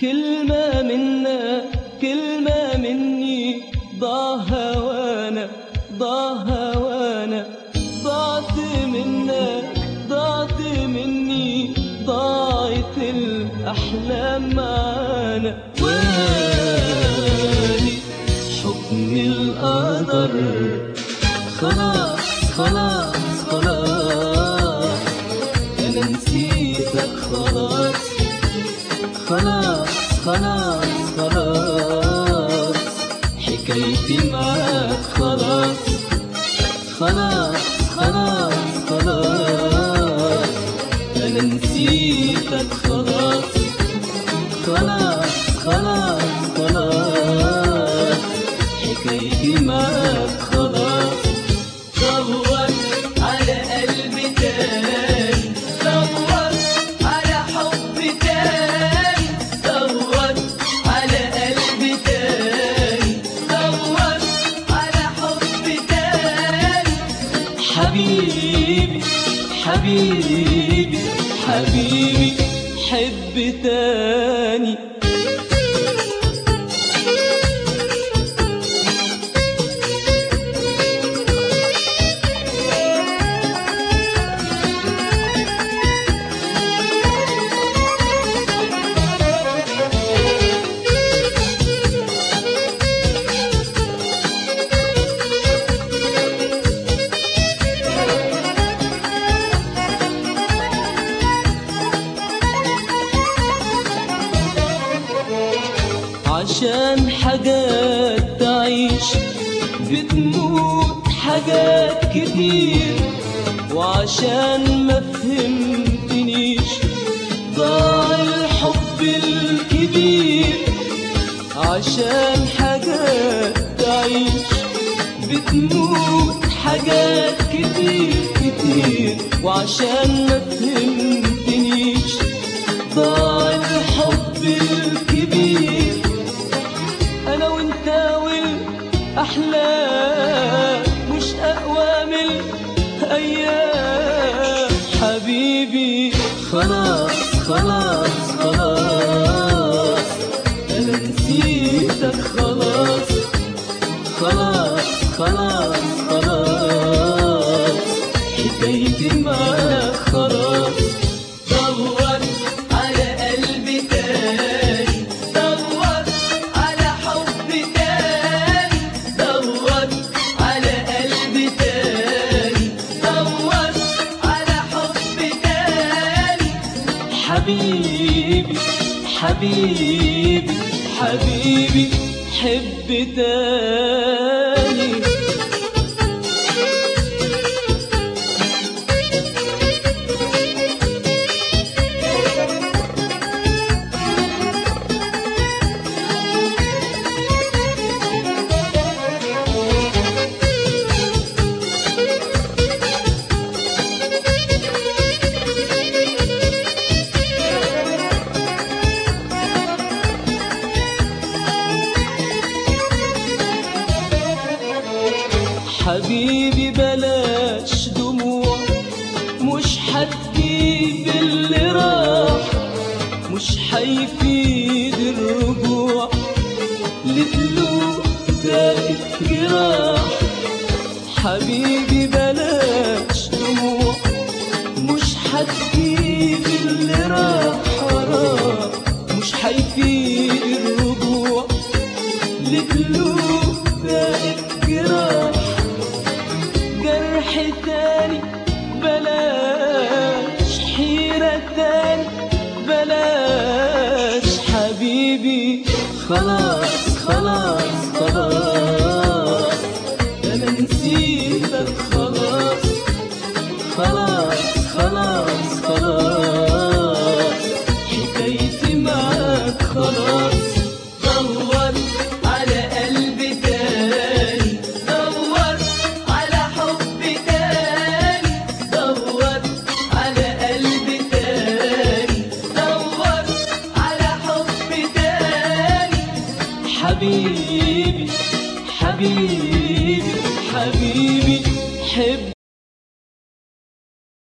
كلمة منا كلمة مني ضاع هوانا ضاع هوانا ضعت منا ضعت مني ضاعت الأحلام معانا وادي حكم القدر خلاص خلاص خلاص أنا نسيتك خلاص خلاص خلاص خلاص حكايتي معاك خلاص خلاص خلاص خلاص أنا نسيتك خلاص خلاص خلاص خلاص حكايتي معاك خلاص دور على قلبي تاني دور على حب تاني دور على قلبي تاني دور على حب تاني حبيبي حبيبي حبيبي حب تاني عشان حاجات تعيش بتموت حاجات كتير وعشان ما فهمتنيش ضاع الحب الكبير عشان حاجات تعيش بتموت حاجات كتير كتير وعشان ما فهمتنيش ضاع الحب الكبير انا وانت والاحلام مش اقوى من الايام حبيبي خلاص خلاص خلاص انا نسيتك خلاص خلاص خلاص خلاص حكايتي معاك خلاص دور على قلبي تاني دور على حب تاني دور على قلبي تاني دور على حب تاني حبيبي حبيبي حبيبي حب تاني حبيبي بلاش دموع مش هتجيب اللي راح مش هيفيد الرجوع لقلوب ذات جراح حبيبي بلاش دموع مش هتجيب اللي راح راح مش هيفيد الرجوع لقلوب ذات جراح جرح تاني بلاش حيرة تاني بلاش حبيبي خلاص خلاص خلاص أنا نسيتك خلاص خلاص خلاص خلاص حكايتي معاك خلاص دور على قلبي تاني دور على حب تاني دور على قلبي تاني دور على حب تاني حبيبي حبيبي